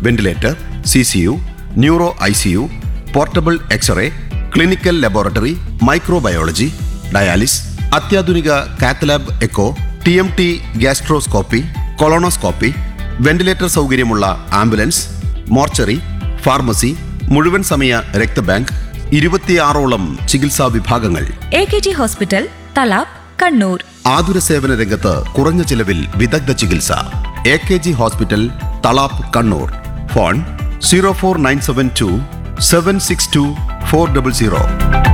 Ventilator C C U neuro I C U portable x-ray clinical laboratory microbiology dialysis അത്യാധുനിക cath lab echo T M T gastroscopy colonoscopy ventilator സൗകര്യമുള്ള ambulance mortuary pharmacy മുഴുവൻ സമയ രക്തബാങ്ക് ഇരുപത്തിയാറോളം ചികിത്സാ വിഭാഗങ്ങൾ A K G hospital Thalap Kannur ആതുര സേവന രംഗത്ത് കുറഞ്ഞ ചിലവിൽ വിദഗ്ധ ചികിത്സ A K G hospital Thalap Kannur phone zero four nine seven two seven six two four double zero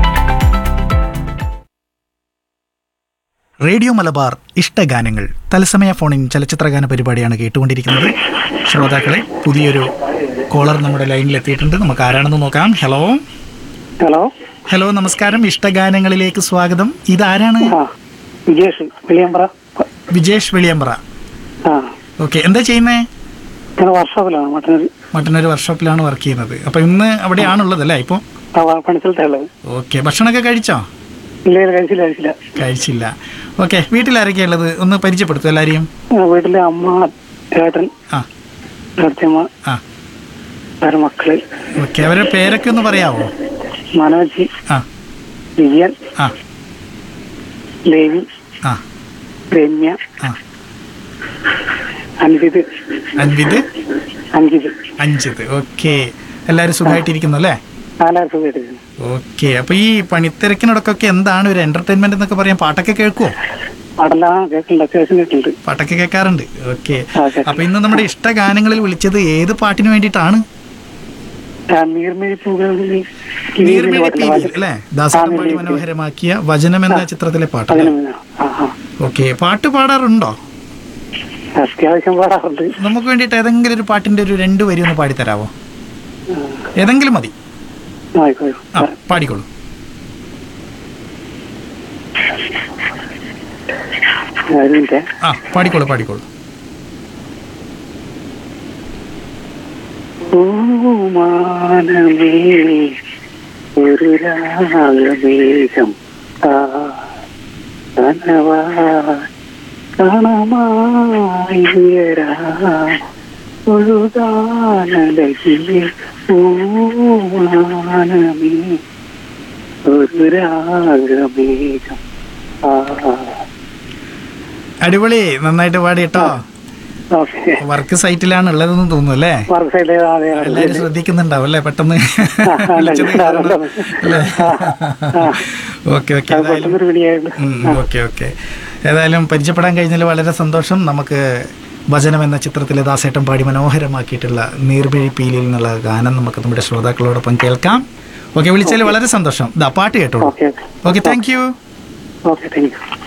radio Malabar ഇഷ്ടഗാനങ്ങൾ തത്സമയ ഫോണിൻ ചലച്ചിത്രഗാന പരിപാടിയാണ് കേട്ടുകൊണ്ടിരിക്കുന്നത് ശ്രോതാക്കളെ പുതിയൊരു കോളർ നമ്മുടെ ലൈനിൽ എത്തിയിട്ടുണ്ട് നമുക്ക് ആരാണെന്ന് നോക്കാം ഹലോ ഹലോ ഹലോ നമസ്കാരം ഇഷ്ടഗാനങ്ങളിലേക്ക് സ്വാഗതം ഇതാരാണ് ആ വിജേഷ് വെളിയമ്പ്ര വിജേഷ് വെളിയമ്പ്ര ആ ഓക്കെ എന്താ ചെയ്യുന്നേ ഞാൻ വർഷോപ്പിലാണ് മട്ടന്നൂർ മട്ടന്നൊരു വർക്ക്ഷോപ്പിലാണ് വർക്ക് ചെയ്യുന്നത് അപ്പൊ ഇന്ന് അവിടെയാണുള്ളത് അല്ലേ ഇപ്പോൾ ആ പണിസ്ഥലത്താ ഉള്ളത് ഓക്കെ ഭക്ഷണമൊക്കെ കഴിച്ചോ ഇല്ല ഇല്ല കഴിച്ചില്ല കഴിച്ചില്ല കഴിച്ചില്ല ഓക്കെ വീട്ടിലാരൊക്കെയാ ഉള്ളത് ഒന്ന് പരിചയപ്പെടുത്തും എല്ലാവരെയും ആ, വീട്ടിലെ അമ്മ ഏട്ടൻ ആ ഏട്ടത്തിയമ്മ ആ വേറെ മക്കള് ഓക്കെ അവരുടെ പേരൊക്കെ ഒന്ന് പറയാവോ മനോജി ആ വിജയൻ ആ ദേവി ആ രമ്യ ആ അൻവിത് അൻവിത് അഞ്ചിത് അഞ്ചിത് ഓക്കെ എല്ലാവരും സുഖമായിട്ടിരിക്കുന്നു അല്ലേ നാലായിരം രൂപ എടുക്കുന്നു ഓക്കെ അപ്പൊ ഈ പണിത്തിരക്കിനോടൊക്കെ എന്താണ് ഒരു എന്റർടൈൻമെന്റ് എന്നൊക്കെ പറയാൻ പാട്ടൊക്കെ കേൾക്കുവോ പാടെല്ലാം കേൾക്കുന്നുണ്ട് അത്യാവശ്യം കേൾക്കുന്നുണ്ട് പാട്ടൊക്കെ കേൾക്കാറുണ്ട് ഓക്കെ ആ, കേൾക്കാം. അപ്പൊ ഇന്ന് നമ്മുടെ ഇഷ്ട ഗാനങ്ങളിൽ വിളിച്ചത് ഏത് പാട്ടിന് വേണ്ടിയിട്ടാണ് ആ, നീർമിഴിപ്പൂകൾ നീർമിഴി പീലിൽ അല്ലേ ദാസനപാടി മനോഹരമാക്കിയ വചനം എന്ന ചിത്രത്തിലെ പാട്ട് അതിന് ആ ആ ഓക്കെ പാട്ട് പാടാറുണ്ടോ അത്യാവശ്യം പാടാറുണ്ട് നമുക്ക് വേണ്ടിയിട്ട് ഏതെങ്കിലും ഒരു പാട്ടിന്റെ ഒരു രണ്ട് വരി ഒന്ന് പാടിത്തരാവോ ഏതെങ്കിലും മതി ആയിക്കോട്ടെ ആ പാടിക്കോളൂ ഒരു മിനിറ്റ് ആ പാടിക്കോളൂ പാടിക്കോളൂ പൂമാനമേ ഒരു രാഗമേഘം കനവാ കണമായി ഉയരാ ഒഴുകാനലകിലെ പൂമാനമേ ഒരു രാഗമേഘം ആ അടിപൊളി നന്നായിട്ട് പാടി കേട്ടോ ഓക്കെ വർക്ക് സൈറ്റിലാണ് ഉള്ളതെന്ന് തോന്നുന്നു അല്ലേ വർക്ക് സൈഡ് അതെ എല്ലാരും ശ്രദ്ധിക്കുന്നുണ്ടാവും അല്ലേ പെട്ടെന്ന് ആ, വിളിച്ചത് ആ, കാരണം. അല്ലേ ആ, ആ. ഓക്കെ ഓക്കെ അത് പെട്ടെന്നൊരു പിടിയായിരുന്നു ഓക്കെ ഓക്കെ ഏതായാലും പരിചയപ്പെടാൻ കഴിഞ്ഞതിൽ വളരെ സന്തോഷം നമുക്ക് വചനം എന്ന ചിത്രത്തിലെ ദാസേട്ടൻ പാടി മനോഹരമാക്കിയിട്ടുള്ള നീർമിഴി പീലിയിൽ നിന്നുള്ള ഗാനം നമുക്ക് നമ്മുടെ ശ്രോതാക്കളോടൊപ്പം കേൾക്കാം ഓക്കെ വിളിച്ചതിൽ വളരെ സന്തോഷം ദാ പാട്ട് കേട്ടോളൂ okay okay thank you okay thank U